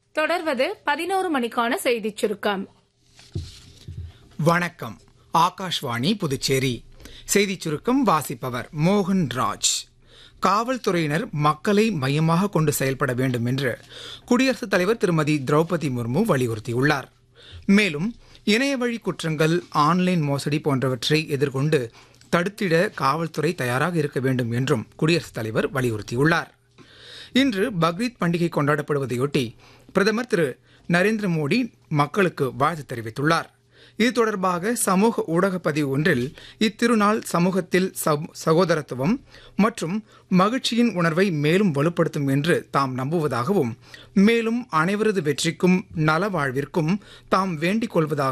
தொடர்வது பதினோரு மணிக்கான செய்திச் சுருக்கம் வணக்கம் ஆகாஷ்வாணி புதுச்சேரி செய்திச் சுருக்கம் வாசிப்பவர் மோகன் ராஜ் காவல்துறையினர் மக்களை மையமாக கொண்டு செயல்பட வேண்டும் என்று குடியரசுத் தலைவர் திருமதி திரௌபதி முர்மு வலியுறுத்தியுள்ளார் மேலும் இணையவழி குற்றங்கள் ஆன்லைன் மோசடி போன்றவற்றை எதிர்கொண்டு தடுத்திட காவல்துறை தயாராக இருக்க வேண்டும் என்றும் குடியரசுத் தலைவர் வலியுறுத்தியுள்ளார் இன்று பக்ரீத் பண்டிகை கொண்டாடப்படுவதையொட்டி பிரதமர் திரு நரேந்திர மோடி மக்களுக்கு வாழ்த்து தெரிவித்துள்ளார் இது தொடர்பாக சமூக ஊடக பதிவு ஒன்றில் இத்திருநாள் சமூகத்தில் சம- சகோதரத்துவம் மற்றும் மகிழ்ச்சியின் உணர்வை மேலும் வலுப்படுத்தும் என்று தாம் நம்புவதாகவும் மேலும் அனைவரது வெற்றிக்கும் நலவாழ்விற்கும் தாம் வேண்டிக் கொள்வதாக